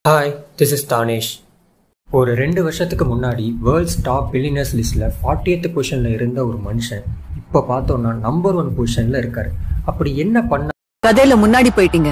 Hi this is Dhanesh ஒரு ரெண்டு வருஷத்துக்கு முன்னாடி வேர்ல்ட்ஸ் டாப் பில்லியனர்ஸ் லிஸ்ட்டில் ஃபார்ட்டியத் பொசிஷனில் இருந்த ஒரு மனுஷன் இப்போ பார்த்தோன்னா நம்பர் ஒன் பொசிஷனில் இருக்காரு அப்படி என்ன பண்ண கதையில முன்னாடி போயிட்டீங்க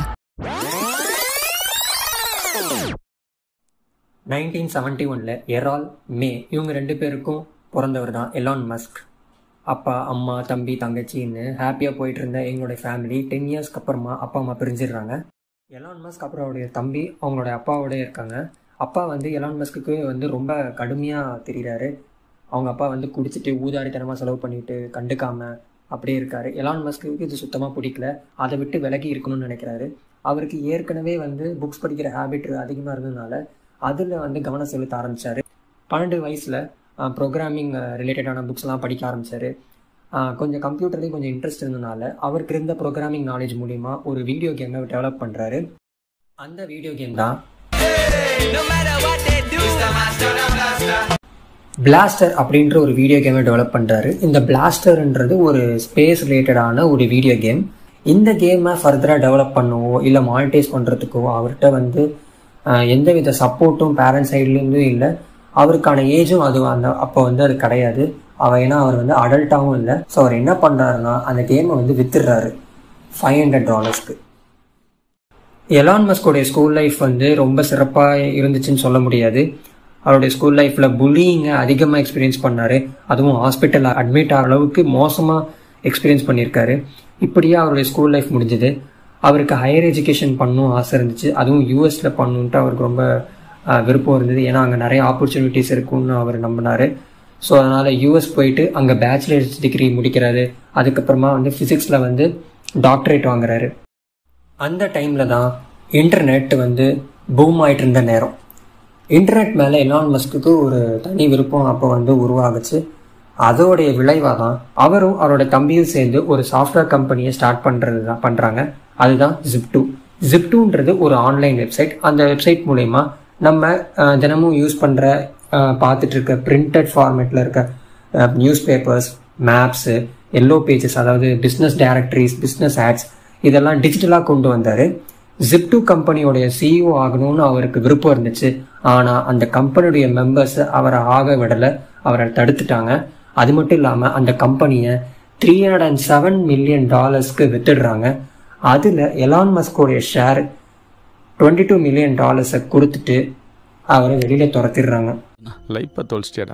நைன்டீன் செவன்ட்டி ஒனில் எரால் மே இவங்க ரெண்டு பேருக்கும் பிறந்தவர் தான் எலான் மஸ்க் அப்பா அம்மா தம்பி தங்கச்சின்னு ஹாப்பியாக போயிட்டு இருந்த எங்களுடைய ஃபேமிலி டென் இயர்ஸ்க்கு அப்புறமா அப்பா அம்மா பிரிஞ்சிடுறாங்க எலான் மஸ்க் அப்புறம் அவருடைய தம்பி அவங்களோட அப்பாவோட இருக்காங்க அப்பா வந்து எலான் மஸ்க்கு வந்து ரொம்ப கடுமையாக தெரிகிறாரு அவங்க அப்பா வந்து குடிச்சிட்டு ஊதாரித்தனமாக செலவு பண்ணிட்டு கண்டுக்காம அப்படியே இருக்காரு எலான் மஸ்க்கு இது சுத்தமாக பிடிக்கல அதை விட்டு விலகி இருக்கணும்னு நினைக்கிறாரு அவருக்கு ஏற்கனவே வந்து புக்ஸ் படிக்கிற ஹேபிட் அதிகமாக இருந்ததுனால அதில் வந்து கவனம் செலுத்த ஆரம்பித்தார் பன்னெண்டு வயசில் ப்ரோக்ராமிங் ரிலேட்டடான புக்ஸ்லாம் படிக்க ஆரம்பித்தார் கொஞ்சம் கம்ப்யூட்டர்லேயும் கொஞ்சம் இன்ட்ரெஸ்ட் இருந்ததுனால அவருக்கு இருந்த ப்ரோக்ராமிங் நாலேஜ் மூலிமா ஒரு வீடியோ கேமை டெவலப் பண்ணுறாரு அந்த வீடியோ கேம் தான் பிளாஸ்டர் அப்படின்ற ஒரு வீடியோ கேமை டெவலப் பண்ணுறாரு இந்த பிளாஸ்டர்ன்றது ஒரு ஸ்பேஸ் ரிலேட்டடான ஒரு வீடியோ கேம் இந்த கேமை ஃபர்தராக டெவலப் பண்ணவோ இல்லை மானிட்டைஸ் பண்ணுறதுக்கோ அவர்கிட்ட வந்து ஆஹ், எந்தவித சப்போர்ட்டும் பேரண்ட்ஸ் சைட்லேருந்தும் இல்லை அவருக்கான ஏஜும் அது அந்த அப்போ வந்து அது கிடையாது அவர் ஏன்னா அவர் வந்து அடல்ட்டாகவும் இல்லை ஸோ அவர் என்ன பண்ணுறாருன்னா அந்த கேமை வந்து வித்துடுறாரு ஃபைவ் ஹண்ட்ரட் டாலர்ஸ்க்கு எலான் மஸ்கோடைய ஸ்கூல் லைஃப் வந்து ரொம்ப சிறப்பாக இருந்துச்சுன்னு சொல்ல முடியாது அவருடைய ஸ்கூல் லைஃப்பில் புல்லிங்கை அதிகமாக எக்ஸ்பீரியன்ஸ் பண்ணார் அதுவும் ஹாஸ்பிட்டலில் அட்மிட் ஆகிற அளவுக்கு மோசமாக எக்ஸ்பீரியன்ஸ் பண்ணியிருக்காரு இப்படியே அவருடைய ஸ்கூல் லைஃப் முடிஞ்சது அவருக்கு ஹையர் எஜுகேஷன் பண்ணணும் ஆசை இருந்துச்சு அதுவும் யூஎஸில் பண்ணணுன்ட்டு அவருக்கு ரொம்ப ஆஹ், விருப்பம் இருந்தது ஏன்னா அங்கே நிறைய ஆப்பர்ச்சுனிட்டிஸ் இருக்குன்னு அவர் நம்பினார் ஸோ அதனால் யூஎஸ் போயிட்டு அங்கே பேச்சுலர்ஸ் டிகிரி முடிக்கிறாரு அதுக்கப்புறமா வந்து ஃபிசிக்ஸில் வந்து டாக்டரேட் வாங்குறாரு அந்த டைமில் தான் இன்டர்நெட் வந்து பூம் ஆயிட்டு இருந்த நேரம் இன்டர்நெட் மேலே எலான் மஸ்க்கு ஒரு தனி விருப்பம் அப்போ வந்து உருவாகுச்சு அதோடைய விளைவாக தான் அவரும் அவரோட தம்பியும் சேர்ந்து ஒரு சாஃப்ட்வேர் கம்பெனியை ஸ்டார்ட் பண்ணுறது தான் பண்ணுறாங்க அதுதான் ஜிப்டூ ஜிப்டூன்றது ஒரு ஆன்லைன் வெப்சைட் அந்த வெப்சைட் மூலயமா நம்ம அஹ், தினமும் யூஸ் பண்ணுற பார்த்துட்டு இருக்க பிரிண்டட் ஃபார்மேட்டில் இருக்க newspapers maps yellow pages அதாவது பிஸ்னஸ் டைரக்டரிஸ் பிஸ்னஸ் ஆட்ஸ் இதெல்லாம் டிஜிட்டலாக கொண்டு வந்தார் ஜிப்டூ கம்பெனியோடைய சிஇஓ ஆகணும்னு அவருக்கு விருப்பம் இருந்துச்சு ஆனால் அந்த கம்பெனியுடைய மெம்பர்ஸ் அவரை ஆக விடலை அவரை தடுத்துட்டாங்க அது மட்டும் இல்லாமல் அந்த கம்பெனியை three hundred and seven million டாலர்ஸ்க்கு வித்துடுறாங்க அதில் எலான் மஸ்கோடைய ஷேர் டுவெண்ட்டி டூ மில்லியன் டாலர்ஸை கொடுத்துட்டு அவரை வெளியில் துரத்திடுறாங்க லைஃப்பை தொலைச்சிட்டியாடா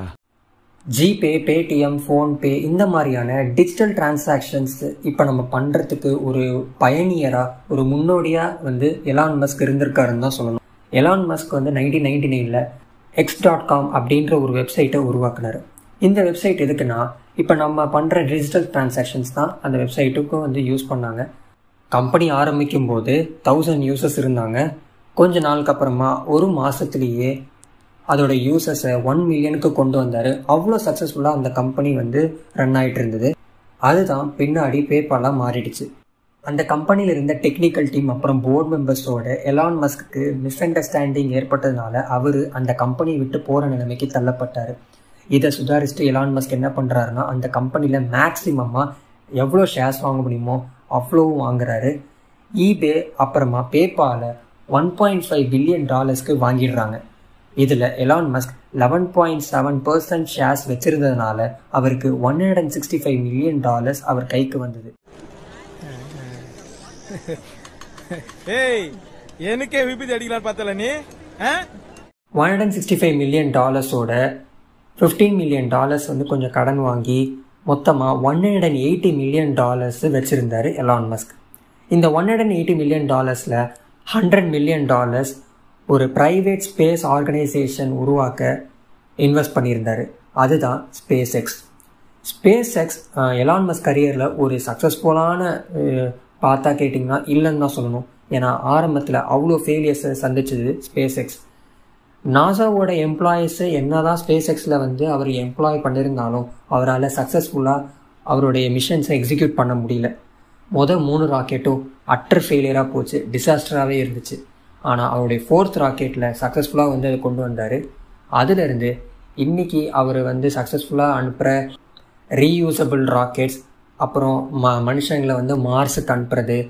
ஜிபே பேடிஎம் ஃபோன்பே இந்த மாதிரியான டிஜிட்டல் டிரான்சாக்ஷன்ஸ் இப்போ நம்ம பண்ணுறதுக்கு ஒரு பயணியராக ஒரு முன்னோடியாக வந்து எலான் மஸ்க் இருந்திருக்காருன்னு தான் சொல்லணும் எலான் மஸ்க் வந்து நைன்டீன் நைன்டி நைனில் எக்ஸ் டாட் காம் அப்படின்ற ஒரு வெப்சைட்டை உருவாக்குனார் இந்த வெப்சைட் எதுக்குன்னா இப்போ நம்ம பண்ணுற டிஜிட்டல் டிரான்சாக்ஷன்ஸ் தான் அந்த வெப்சைட்டுக்கும் வந்து யூஸ் பண்ணாங்க கம்பெனி ஆரம்பிக்கும் போது தௌசண்ட் யூசர்ஸ் இருந்தாங்க கொஞ்ச நாளுக்கு அப்புறமா ஒரு மாதத்துலேயே அதோட யூசர்ஸை ஒன் மில்லியனுக்கு கொண்டு வந்தார் அவ்வளோ சக்ஸஸ்ஃபுல்லாக அந்த கம்பெனி வந்து ரன் ஆகிட்டு இருந்தது அதுதான் பின்னாடி பேபாலாக மாறிடுச்சு அந்த கம்பெனியில் இருந்த டெக்னிக்கல் டீம் அப்புறம் போர்டு மெம்பர்ஸோட எலான் மஸ்க்கு மிஸ் அண்டர்ஸ்டாண்டிங் ஏற்பட்டதுனால அவர் அந்த கம்பெனியை விட்டு போகிற நிலைமைக்கு தள்ளப்பட்டார் இதை சுதாரிச்சுட்டு எலான் மஸ்க் என்ன பண்ணுறாருன்னா அந்த கம்பெனியில் மேக்ஸிமமாக எவ்வளோ ஷேர்ஸ் வாங்க முடியுமோ அவ்வளோவும் வாங்குறாரு ஈபே அப்புறமா பேபால ஒன் பாயிண்ட் ஃபைவ் பில்லியன் டாலர்ஸ்க்கு வாங்கிடுறாங்க இதில் Elon Musk eleven point seven percent shares வச்சிருந்ததுனால அவருக்கு one hundred and sixty five million dollars அவர் கைக்கு வந்தது ஏய் எனக்கே விபத்து அடிக்கலாம் பார்த்தல நீ ஆ? One hundred and sixty five million டாலர்ஸோட ஃபிஃப்டீன் மில்லியன் டாலர்ஸ் வந்து கொஞ்சம் கடன் வாங்கி மொத்தமாக one hundred and eighty million dollars வச்சுருந்தார் எலான் மஸ்க் இந்த one hundred and eighty million டாலர்ஸில் ஹண்ட்ரட் மில்லியன் டாலர்ஸ் ஒரு ப்ரைவேட் ஸ்பேஸ் ஆர்கனைசேஷன் உருவாக்க இன்வெஸ்ட் பண்ணியிருந்தார் அதுதான் SpaceX SpaceX Elon Musk கரியரில் ஒரு சக்ஸஸ்ஃபுல்லான பார்த்தா கேட்டிங்கன்னா இல்லைன்னு தான் சொல்லணும் ஏன்னா ஆரம்பத்தில் அவ்வளோ ஃபெயிலியர்ஸை சந்திச்சது ஸ்பேஸ் எக்ஸ் நாசாவோட எம்ப்ளாயீஸு என்ன தான் ஸ்பேஸ் எக்ஸில் வந்து அவர் எம்ப்ளாய் பண்ணியிருந்தாலும் அவரால் சக்ஸஸ்ஃபுல்லாக அவருடைய மிஷன்ஸை எக்ஸிக்யூட் பண்ண முடியல மொதல் மூணு ராக்கெட்டும் அட்டர் ஃபெயிலியராக போச்சு டிசாஸ்டராகவே இருந்துச்சு ஆனால் அவருடைய ஃபோர்த் ராக்கெட்டில் சக்ஸஸ்ஃபுல்லாக வந்து அதை கொண்டு வந்தார் அதுலேருந்து இன்னைக்கு அவர் வந்து சக்ஸஸ்ஃபுல்லாக அனுப்புகிற ரீயூசபிள் ராக்கெட்ஸ் அப்புறம் ம மனுஷங்களை வந்து மார்ஸுக்கு அனுப்புறது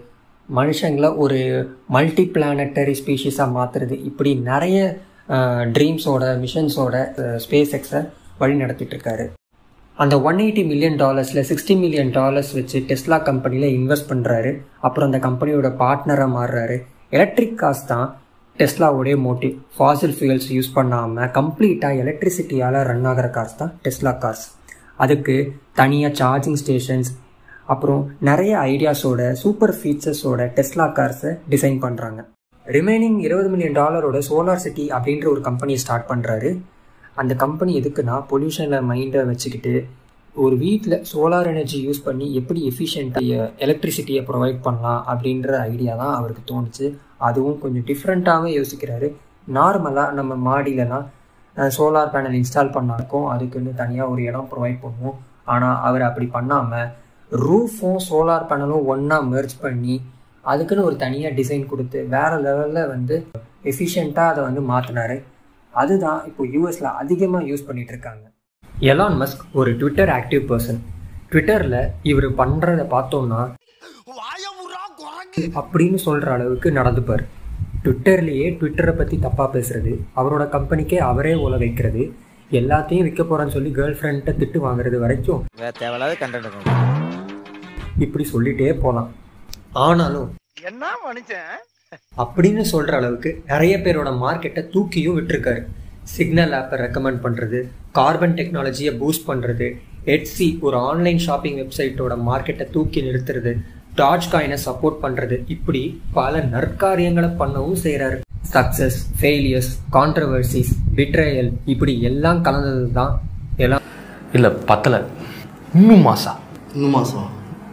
மனுஷங்களை ஒரு மல்டி பிளானட்டரி ஸ்பீஷீஸாக மாற்றுறது இப்படி நிறைய ட்ரீம்ஸோட மிஷன்ஸோட ஸ்பேஸ் எக்ஸை வழி நடத்திட்டு இருக்காரு அந்த ஒன் எயிட்டி மில்லியன் டாலர்ஸில் சிக்ஸ்டி மில்லியன் டாலர்ஸ் வச்சு டெஸ்லா கம்பெனியில் இன்வெஸ்ட் பண்ணுறாரு அப்புறம் அந்த கம்பெனியோட பார்ட்னராக மாறுறாரு எலக்ட்ரிக் கார்ஸ் தான் டெஸ்லாவுடைய மோட்டிவ் ஃபாசில் ஃபியூல்ஸ் யூஸ் பண்ணாமல் கம்ப்ளீட்டாக எலக்ட்ரிசிட்டியால் ரன் ஆகிற கார்ஸ் தான் டெஸ்லா கார்ஸ் அதுக்கு தனியாக சார்ஜிங் ஸ்டேஷன்ஸ் அப்புறம் நிறைய ஐடியாஸோட சூப்பர் ஃபீச்சர்ஸோட டெஸ்லா கார்ஸை டிசைன் பண்ணுறாங்க ரிமைனிங் இருபது மில்லியன் டாலரோட சோலார் சிட்டி அப்படின்ற ஒரு கம்பெனியை ஸ்டார்ட் பண்ணுறாரு அந்த கம்பெனி எதுக்குன்னா பொல்யூஷனில் மைண்டை வச்சுக்கிட்டு ஒரு வீட்டில் சோலார் எனர்ஜி யூஸ் பண்ணி எப்படி எஃபிஷியண்ட்டாக எலக்ட்ரிசிட்டியை ப்ரொவைட் பண்ணலாம் அப்படின்ற ஐடியா தான் அவருக்கு தோணுச்சு அதுவும் கொஞ்சம் டிஃப்ரெண்ட்டாகவே யோசிக்கிறாரு நார்மலாக நம்ம மாடியிலலாம் சோலார் பேனல் இன்ஸ்டால் பண்ணாருக்கும் அதுக்குன்னு தனியாக ஒரு இடம் ப்ரொவைட் பண்ணுவோம் ஆனால் அவர் அப்படி பண்ணாமல் ரூஃபும் சோலார் பேனலும் ஒன்றா மெர்ஜ் பண்ணி அதுக்குன்னு ஒரு தனியாக டிசைன் கொடுத்து வேறு லெவலில் வந்து எஃபிஷியண்ட்டாக அதை வந்து மாற்றினாரு அதுதான் இப்போ யூஎஸில் அதிகமாக யூஸ் பண்ணிட்டு இருக்காங்க எலான் மஸ்க் ஒரு ட்விட்டர் ஆக்டிவ் பர்சன் ட்விட்டரில் இவர் பண்ணுறத பார்த்தோம்னா அப்படின்னு சொல்கிற அளவுக்கு நடந்துப்பார் ட்விட்டர்லேயே ட்விட்டரை பற்றி தப்பாக பேசுறது அவரோட கம்பெனிக்கே அவரே உல வைக்கிறது எல்லாத்தையும் விற்க போகிறேன்னு சொல்லி கேர்ள் ஃப்ரெண்ட்டை திட்டு வாங்குறது வரைக்கும் தேவையில்லாத கண்டென்ட் இப்படி சொல்லிட்டே போகலாம் ஆனாலும் என்ன மனுஷன் அப்படின்னு சொல்கிற அளவுக்கு நிறைய பேரோட மார்க்கெட்டை தூக்கியும் விட்டுருக்காரு சிக்னல் ஆப்பை ரெக்கமெண்ட் பண்ணுறது கார்பன் டெக்னாலஜியை பூஸ்ட் பண்ணுறது எட்ஸி ஒரு ஆன்லைன் ஷாப்பிங் வெப்சைட்டோட மார்க்கெட்டை தூக்கி நிறுத்துறது டாஜ் காயினை சப்போர்ட் பண்ணுறது இப்படி பல நற்காரியங்களை பண்ணவும் செய்கிறாரு சக்ஸஸ் ஃபெயிலியர்ஸ் கான்ட்ரவர்சிஸ் பிட்ரயல் இப்படி எல்லாம் கலந்தது தான் எல்லாம் இல்லை பத்தலை இன்னும் மாசா இன்னும் மாதம்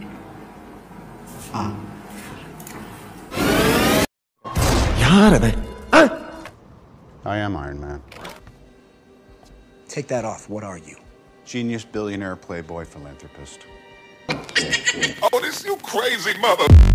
ஆ யார் அவன் I am Iron Man. Take that off. What are you? Genius, billionaire, playboy, philanthropist. Oh, this you crazy mother.